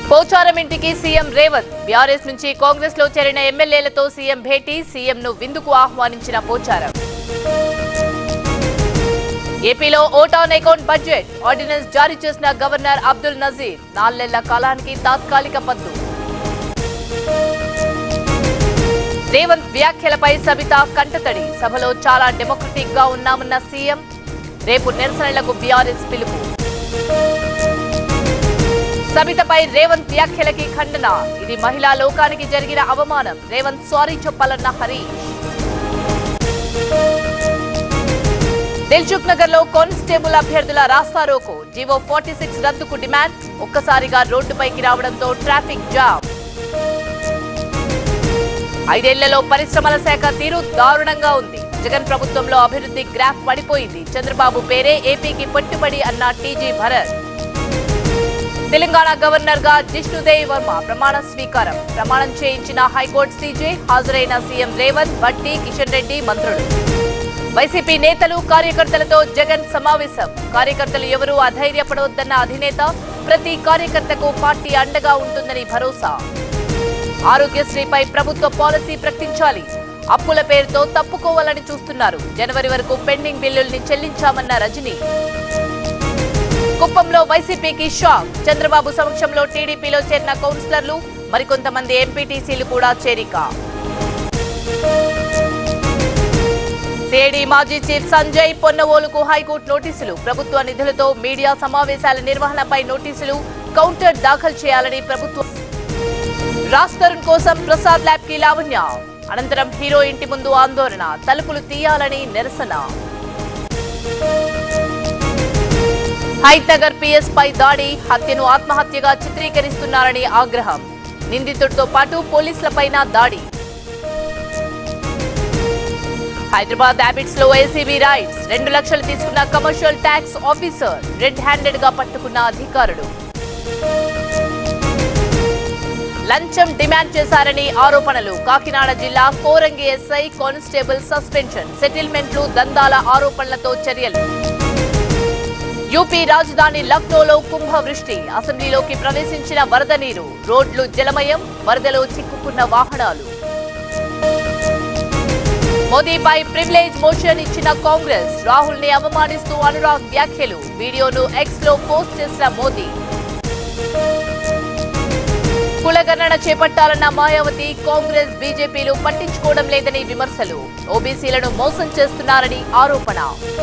పోచారం ఇంటికి CM Revanth BRS నుంచి కాంగ్రెస్ లో చేరిన ఎమ్మెల్యేలతో సీఎం భేటీ సీఎం ను విందుకు ఆహ్వానించిన పోచారం ఏపీలో vote on account budget ordinance జారీ చేసిన గవర్నర్ అబ్దుల్ నజీర్ నాలుగేళ్ల కాలానికి తాత్కాలిక పద్దు రేవంత్ వ్యాఖ్యలపై సబిత కంటతడి సభలో చాలా డెమోక్రటిక్ గా ఉన్నామన్న సీఎం రేపు నిరసనలకు బీఆర్ఎస్ పిలుపు సబితపై రేవంత్ వ్యాఖ్యలకి ఖండన ఇది మహిళా లోకానికి జరిగిన అవమానం రేవంత్ సారీ చెప్పాలన్న హరీష్ దిల్సుఖ్ నగర్ లో కానిస్టేబుల్ అభ్యర్థుల రాస్తారోకు జీవో ఫార్టీ సిక్స్ రద్దుకు డిమాండ్ ఒక్కసారిగా రోడ్డుపైకి రావడంతో ట్రాఫిక్ జామ్ ఐదేళ్లలో పరిశ్రమల శాఖ తీరు దారుణంగా ఉంది జగన్ ప్రభుత్వంలో అభివృద్ధి గ్రాఫ్ పడిపోయింది చంద్రబాబు పేరే ఏపీకి పట్టుబడి అన్న టీజీ భరత్ తెలంగాణ గవర్నర్ గా జిష్ణుదేవ్ వర్మ ప్రమాణ స్వీకారం ప్రమాణం చేయించిన హైకోర్టు సీజే హాజరైన సీఎం రేవంత్ భట్టి కిషన్ రెడ్డి మంత్రులు వైసీపీ నేతలు కార్యకర్తలతో జగన్ సమావేశం కార్యకర్తలు ఎవరూ అధైర్యపడవద్దన్న అధినేత ప్రతి కార్యకర్తకు పార్టీ అండగా ఉంటుందని భరోసా ఆరోగ్యశ్రీపై ప్రభుత్వ పాలసీ ప్రకటించాలి అప్పుల పేరుతో తప్పుకోవాలని చూస్తున్నారు జనవరి వరకు పెండింగ్ బిల్లుల్ని చెల్లించామన్న రజనీ కుప్పంలో వైసీపీకి షాక్ చంద్రబాబు సమక్షంలో టీడీపీలో చేరిన కౌన్సిలర్లు మరికొంతమంది ఎంపీటీసీలు కూడా చేరిక సిఐడి మాజీ చీఫ్ సంజయ్ పొన్నవోలుకు హైకోర్టు నోటీసులు ప్రభుత్వ నిధులతో మీడియా సమావేశాల నిర్వహణపై నోటీసులు కౌంటర్ దాఖలు చేయాలని ప్రభుత్వం రాజ్ తరుణ్ కోసం ప్రసాద్ ల్యాబ్ కి లావణ్య అనంతరం హీరో ఇంటి ముందు ఆందోళన తలుపులు తీయాలని నిరసన హైతగర్ పిఎస్ పై దాడి హత్యను ఆత్మహత్యగా చిత్రీకరిస్తున్నారని ఆగ్రహం నిందితుడితో పాటు పోలీసులపైన దాడి హైదరాబాద్ హ్యాబిట్స్ లో ఏసీబీ రైడ్స్ రెండు లక్షలు తీసుకున్న commercial tax officer red handed గా పట్టుకున్న అధికారులు లంచం డిమాండ్ చేశారని ఆరోపణలు కాకినాడ జిల్లా కోరంగి ఎస్ఐ కానిస్టేబుల్ సస్పెన్షన్ సెటిల్మెంట్లు దందాల ఆరోపణలతో చర్యలు యూపీ రాజధాని లక్నోలో కుంభవృష్టి అసెంబ్లీలోకి ప్రవేశించిన వరద నీరు రోడ్లు జలమయం వరదలో చిక్కుకున్న వాహనాలు మోదీపై ప్రివిలేజ్ మోషన్ ఇచ్చిన కాంగ్రెస్ రాహుల్ ని అవమానిస్తూ అనురాగ్ వ్యాఖ్యలు వీడియోను ఎక్స్ లో పోస్ట్ చేసిన మోదీ కులగణన చేపట్టాలన్న మాయావతి కాంగ్రెస్ బీజేపీలు పట్టించుకోవడం లేదని విమర్శలు ఓబీసీలను మోసం చేస్తున్నారని ఆరోపణ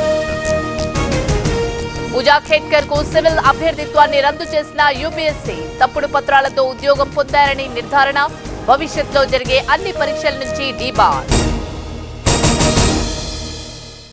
పూజా ఖేట్కర్ కు సివిల్ అభ్యర్థిత్వాన్ని రద్దు చేసిన యూపీఎస్సీ తప్పుడు పత్రాలతో ఉద్యోగం పొందారని నిర్ధారణ భవిష్యత్తులో జరిగే అన్ని పరీక్షల నుంచి డీబార్